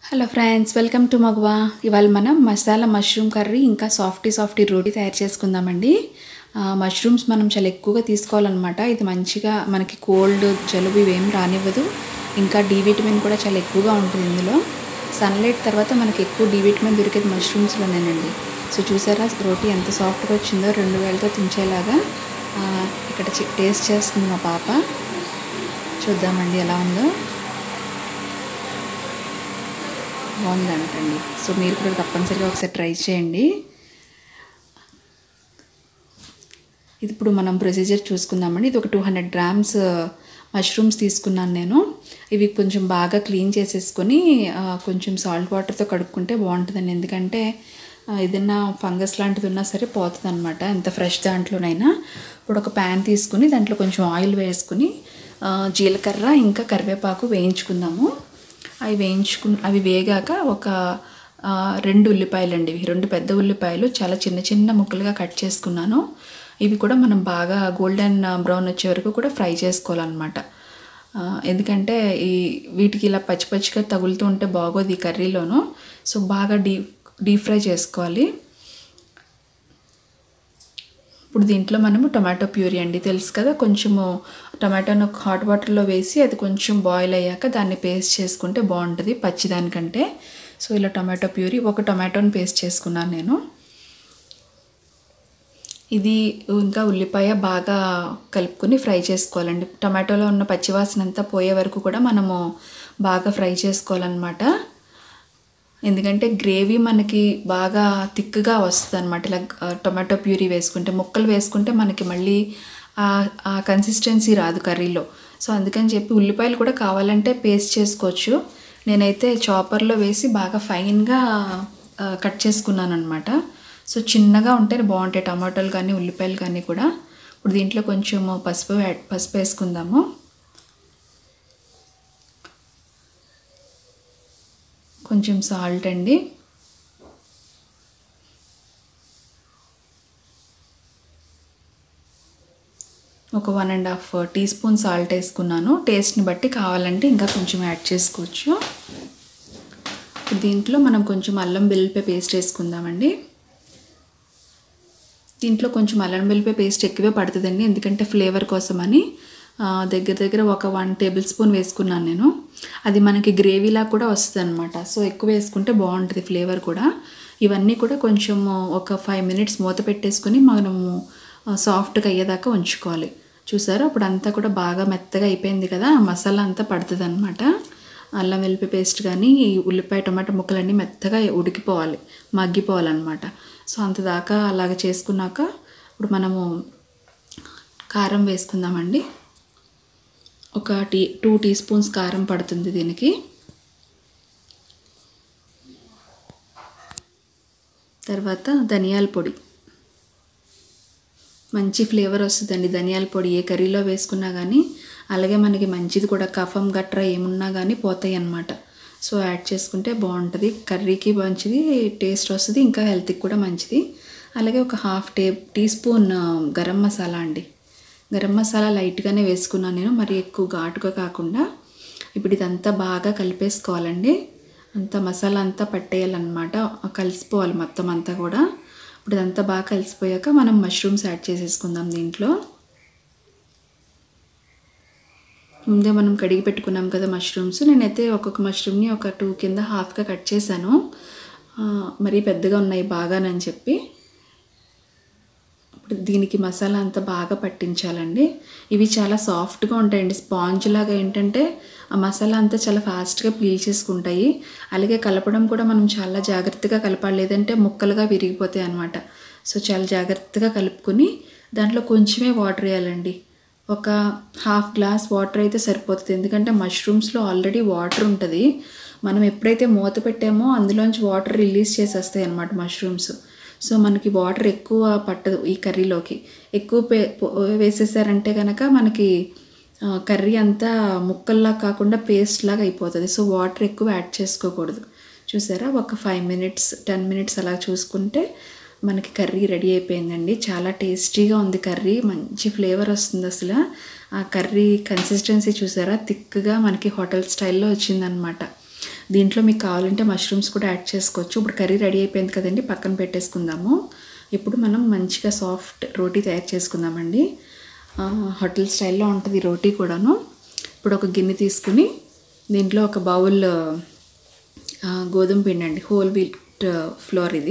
hello friends welcome to మగువా ఇవాళ మనం మసాలా మష్రూమ్ కర్రీ ఇంకా సాఫ్టీ సాఫ్టీ రోటీ తయారు చేసుకుందామండి ఆ, మష్రూమ్స్ మనం చాలా ఎక్కువగా తీసుకోవాలన్నమాట ఇది మంచిగా మనకి కోల్డ్ జలుబు ఇవేం రానివ్వదు ఇంకా డి విటమిన్ కూడా చాలా ఎక్కువగా ఉంటుంది ఇందులో సన్లైట్ తర్వాత మనకి ఎక్కువ డి విటమిన్ దొరికేది మష్రూమ్స్లోనేనండి సో చూసారా రోటీ ఎంత సాఫ్ట్గా వచ్చిందో రెండు వేలతో తుంచేలాగా ఆ, ఇక్కడ చి- టేస్ట్ చేస్తుంది మా పాప చూద్దామండి ఎలా ఉందో బాగుందంటండి సో మీరు కూడా తప్పనిసరిగా ఒకసారి ట్రై చేయండి ఇది ఇప్పుడు మనం ప్రొసీజర్ చూసుకుందామండి ఇది ఒక టూ హండ్రెడ్ గ్రామ్స్ మష్రూమ్స్ తీసుకున్నాను నేను ఇవి కొంచెం బాగా క్లీన్ చేసేసుకొని ఆ, కొంచెం సాల్ట్ వాటర్తో కడుక్కుంటే బాగుంటుందండి ఎందుకంటే ఆ, ఏదైనా ఫంగస్ లాంటిది ఉన్నా సరే పోతుంది అనమాట ఎంత ఫ్రెష్ దాంట్లోనైనా ఇప్పుడు ఒక ప్యాన్ తీసుకుని దాంట్లో కొంచెం ఆయిల్ వేసుకుని ఆ, జీలకర్ర ఇంకా కరివేపాకు వేయించుకుందాము అవి వేయించుకు అవి వేగాక ఒక ఆ, రెండు ఉల్లిపాయలు అండి ఇవి రెండు పెద్ద ఉల్లిపాయలు చాలా చిన్న చిన్న ముక్కలుగా కట్ చేసుకున్నాను ఇవి కూడా మనం బాగా గోల్డెన్ బ్రౌన్ వచ్చే వరకు కూడా ఫ్రై చేసుకోవాలన్నమాట ఆ, ఎందుకంటే ఈ వీటికి ఇలా పచ్చి పచ్చిగా తగులుతూ ఉంటే బాగోదు ఈ కర్రీలోను సో బాగా డీప్ డీప్ ఫ్రై చేసుకోవాలి ఇప్పుడు దీంట్లో మనము టొమాటో ప్యూరీ అండి తెలుసు కదా కొంచెము టమాటోను హాట్ వాటర్లో వేసి అది కొంచెం బాయిల్ అయ్యాక దాన్ని పేస్ట్ చేసుకుంటే బాగుంటుంది పచ్చిదానికంటే సో ఇలా టొమాటో ప్యూరీ ఒక టొమాటోని పేస్ట్ చేసుకున్నాను నేను ఇది ఇంకా ఉల్లిపాయ బాగా కలుపుకొని ఫ్రై చేసుకోవాలండి టమాటోలో ఉన్న పచ్చివాసన అంతా పోయే వరకు కూడా మనము బాగా ఫ్రై చేసుకోవాలన్నమాట ఎందుకంటే గ్రేవీ మనకి బాగా థిక్గా వస్తుంది అనమాట ఇలా ఆ, టొమాటో ప్యూరీ వేసుకుంటే ముక్కలు వేసుకుంటే మనకి మళ్ళీ ఆ- ఆ కన్సిస్టెన్సీ రాదు కర్రీలో సో అందుకని చెప్పి ఉల్లిపాయలు కూడా కావాలంటే పేస్ట్ చేసుకోవచ్చు నేనైతే చాపర్లో వేసి బాగా ఫైన్గా ఆ, కట్ చేసుకున్నాను అనమాట సో చిన్నగా ఉంటే బాగుంటాయి టమాటోలు కానీ ఉల్లిపాయలు కానీ కూడా ఇప్పుడు దీంట్లో కొంచెం పసుపు యాడ్ పసుపు వేసుకుందాము కొంచెం సాల్ట్ అండి ఒక one and half teaspoon salt వేసుకున్నాను టేస్ట్ని బట్టి కావాలంటే ఇంకా కొంచెం యాడ్ చేసుకోవచ్చు దీంట్లో మనం కొంచెం అల్లం వెల్లిపాయ పేస్ట్ వేసుకుందామండి దీంట్లో కొంచెం అల్లం వెల్లిపాయ పేస్ట్ ఎక్కువే పడుతుందండి ఎందుకంటే ఫ్లేవర్ కోసమని ఆ, దగ్గర దగ్గర ఒక వన్ టేబుల్ స్పూన్ వేసుకున్నాను నేను అది మనకి గ్రేవీలా కూడా వస్తుంది అనమాట సో ఎక్కువ వేసుకుంటే బాగుంటుంది ఫ్లేవర్ కూడా ఇవన్నీ కూడా కొంచెం ఒక ఫైవ్ మినిట్స్ మూత పెట్టేసుకొని మనము ఆ, సాఫ్ట్గా అయ్యేదాకా ఉంచుకోవాలి చూసారా ఇప్పుడు అంతా కూడా బాగా మెత్తగా అయిపోయింది కదా ఆ మసాలా అంతా పడుతుంది అనమాట అల్లం వెల్లిపాయ పేస్ట్ కానీ ఈ ఉల్లిపాయ టమాటా ముక్కలన్నీ మెత్తగా ఉడికిపోవాలి మగ్గిపోవాలన్నమాట సో అంత దాకా అలాగ చేసుకున్నాక ఇప్పుడు మనము కారం వేసుకుందామండి ఒక టీ టూ టీ స్పూన్స్ కారం పడుతుంది దీనికి తర్వాత ధనియాల పొడి మంచి ఫ్లేవర్ వస్తుందండి ధనియాల పొడి ఏ కర్రీలో వేసుకున్నా కానీ అలాగే మనకి మంచిది కూడా కఫం గట్రా ఏమున్నా కానీ పోతాయి అన్నమాట సో యాడ్ చేసుకుంటే బాగుంటుంది కర్రీకి మంచిది టేస్ట్ వస్తుంది ఇంకా హెల్త్కి కూడా మంచిది అలాగే ఒక హాఫ్ టే టీ స్పూన్ ఆ, గరం మసాలా అండి గరం మసాలా లైట్గానే వేసుకున్నాను నేను మరి ఎక్కువ ఘాటుగా కాకుండా ఇప్పుడు ఇదంతా బాగా కలిపేసుకోవాలండి అంతా మసాలా అంతా పట్టేయాలన్నమాట కలిసిపోవాలి మొత్తం అంతా కూడా ఇప్పుడు ఇదంతా బాగా కలిసిపోయాక మనం మష్రూమ్స్ యాడ్ చేసేసుకుందాం దీంట్లో ముందే మనం కడిగి పెట్టుకున్నాం కదా మష్రూమ్స్ నేనైతే ఒక్కొక్క మష్రూమ్ని ఒక టూ కింద హాఫ్గా కట్ చేశాను ఆ, మరీ పెద్దగా ఉన్నాయి బాగానని చెప్పి ఇప్పుడు దీనికి మసాలా అంతా బాగా పట్టించాలండి ఇవి చాలా సాఫ్ట్గా ఉంటాయండి స్పాంజ్ లాగా ఏంటంటే ఆ మసాలా అంతా చాలా ఫాస్ట్గా పీల్ చేసుకుంటాయి అలాగే కలపడం కూడా మనం చాలా జాగ్రత్తగా కలపాలి లేదంటే ముక్కలుగా విరిగిపోతాయి అన్నమాట సో చాలా జాగ్రత్తగా కలుపుకొని దాంట్లో కొంచెమే వాటర్ వేయాలండి ఒక హాఫ్ గ్లాస్ వాటర్ అయితే సరిపోతుంది ఎందుకంటే మష్రూమ్స్లో ఆల్రెడీ వాటర్ ఉంటుంది మనం ఎప్పుడైతే మూత పెట్టామో అందులోంచి వాటర్ రిలీజ్ చేసేస్తాయి అన్నమాట మష్రూమ్స్ సో మనకి వాటర్ ఎక్కువ పట్టదు ఈ కర్రీలోకి ఎక్కువ పే పో- వేసేసారంటే కనుక మనకి ఆ, కర్రీ అంతా ముక్కల్లా కాకుండా పేస్ట్ లాగా అయిపోతుంది సో వాటర్ ఎక్కువ యాడ్ చేసుకోకూడదు చూసారా ఒక ఫైవ్ మినిట్స్ టెన్ మినిట్స్ అలా చూసుకుంటే మనకి కర్రీ రెడీ అయిపోయిందండి చాలా టేస్టీగా ఉంది కర్రీ మంచి ఫ్లేవర్ వస్తుంది అసలు ఆ కర్రీ కన్సిస్టెన్సీ చూసారా థిక్గా మనకి హోటల్ స్టైల్లో వచ్చిందనమాట దీంట్లో మీకు కావాలంటే మష్రూమ్స్ కూడా యాడ్ చేసుకోవచ్చు ఇప్పుడు కర్రీ రెడీ అయిపోయింది కదండి పక్కన పెట్టేసుకుందాము ఇప్పుడు మనం మంచిగా సాఫ్ట్ రోటీ తయారు చేసుకుందామండి ఆ, హోటల్ స్టైల్లో ఉంటుంది రోటీ కూడాను ఇప్పుడు ఒక గిన్నె తీసుకుని దీంట్లో ఒక బౌల్ ఆ, గోధుమ పిండి అండి హోల్ వీట్ ఫ్లోర్ ఇది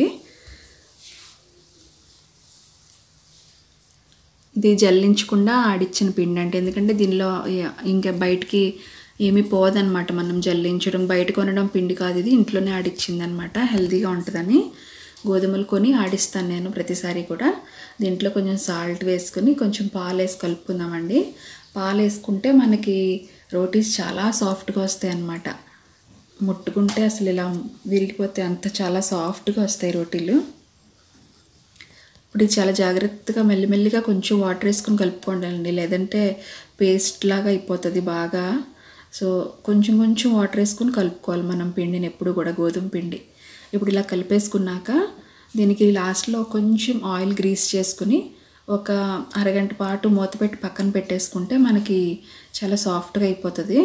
ఇది జల్లించకుండా ఆడిచ్చిన పిండి అంటే ఎందుకంటే దీనిలో ఇ- ఇంకా బయటికి ఏమీ పోదన్నమాట మనం జల్లించడం బయట కొనడం పిండి కాదు ఇది ఇంట్లోనే ఆడిచ్చింది అనమాట హెల్తీగా ఉంటుందని గోధుమలు కొని ఆడిస్తాను నేను ప్రతిసారి కూడా దీంట్లో కొంచెం సాల్ట్ వేసుకుని కొంచెం పాలు వేసి కలుపుకుందామండి పాలు వేసుకుంటే మనకి రోటీస్ చాలా సాఫ్ట్గా వస్తాయి అన్నమాట ముట్టుకుంటే అసలు ఇలా విరిగిపోతే అంత చాలా సాఫ్ట్గా వస్తాయి రోటీలు ఇప్పుడు ఇది చాలా జాగ్రత్తగా మెల్లిమెల్లిగా కొంచెం వాటర్ వేసుకొని కలుపుకోండి లేదంటే పేస్ట్ లాగా అయిపోతుంది బాగా సో కొంచెం కొంచెం వాటర్ వేసుకొని కలుపుకోవాలి మనం పిండిని ఎప్పుడు కూడా గోధుమ పిండి ఇప్పుడు ఇలా కలిపేసుకున్నాక దీనికి లాస్ట్లో కొంచెం ఆయిల్ గ్రీస్ చేసుకుని ఒక అరగంట పాటు మూత పెట్టి పక్కన పెట్టేసుకుంటే మనకి చాలా సాఫ్ట్గా అయిపోతుంది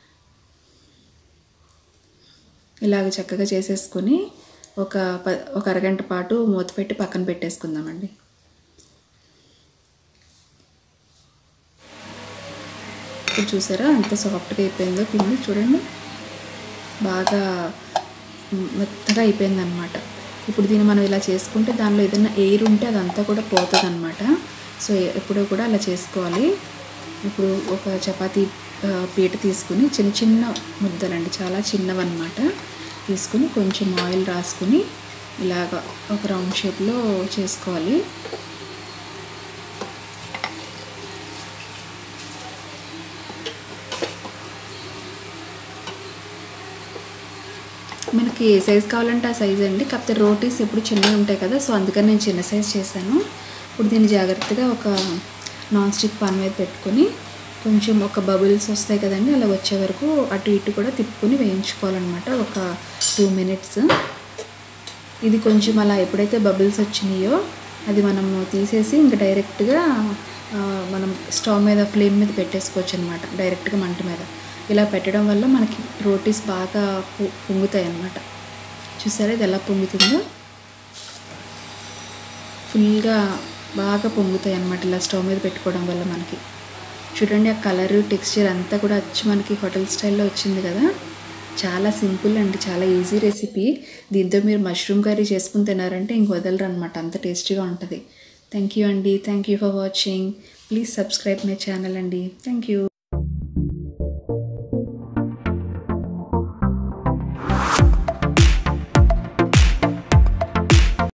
ఇలాగ చక్కగా చేసేసుకొని ఒక ప ఒక అరగంట పాటు మూత పెట్టి పక్కన పెట్టేసుకుందామండి ఇప్పుడు చూసారా ఎంత సాఫ్ట్గా అయిపోయిందో పిండి చూడండి బాగా మెత్తగా అయిపోయింది అనమాట ఇప్పుడు దీన్ని మనం ఇలా చేసుకుంటే దానిలో ఏదైనా ఎయిర్ ఉంటే అదంతా కూడా పోతుంది అనమాట సో ఎప్పుడూ కూడా అలా చేసుకోవాలి ఇప్పుడు ఒక చపాతీ ఆ, పీట తీసుకుని చిన్న చిన్న ముద్దలండి చాలా చిన్నవన్నమాట తీసుకుని కొంచెం ఆయిల్ రాసుకుని ఇలాగ ఒక రౌండ్ షేప్లో చేసుకోవాలి మనకి ఏ సైజ్ కావాలంటే ఆ సైజ్ అండి కాకపోతే రోటీస్ ఎప్పుడు చిన్నవి ఉంటాయి కదా సో అందుకని నేను చిన్న సైజ్ చేశాను ఇప్పుడు దీన్ని జాగ్రత్తగా ఒక నాన్ స్టిక్ పాన్ మీద పెట్టుకొని కొంచెం ఒక బబుల్స్ వస్తాయి కదండి అలా వచ్చే వరకు అటు ఇటు కూడా తిప్పుకొని వేయించుకోవాలన్నమాట ఒక టూ మినిట్స్ ఇది కొంచెం అలా ఎప్పుడైతే బబుల్స్ వచ్చినాయో అది మనము తీసేసి ఇంకా డైరెక్ట్గా ఆ, మనం స్టవ్ మీద ఫ్లేమ్ మీద పెట్టేసుకోవచ్చు అనమాట డైరెక్ట్గా మంట మీద ఇలా పెట్టడం వల్ల మనకి రోటీస్ బాగా పొ- పొంగుతాయి అన్నమాట చూసారా ఇది ఎలా పొంగుతుందో ఫుల్గా బాగా పొంగుతాయి అన్నమాట ఇలా స్టవ్ మీద పెట్టుకోవడం వల్ల మనకి చూడండి ఆ కలర్ టెక్స్చర్ అంతా కూడా వచ్చి మనకి హోటల్ స్టైల్లో వచ్చింది కదా చాలా సింపుల్ అండి చాలా ఈజీ రెసిపీ దీంతో మీరు మష్రూమ్ కర్రీ చేసుకుని తినారంటే ఇంక వదలరు అనమాట అంత టేస్టీగా ఉంటుంది థ్యాంక్ యూ అండి thank you for watching please subscribe my channel అండి థ్యాంక్ యూ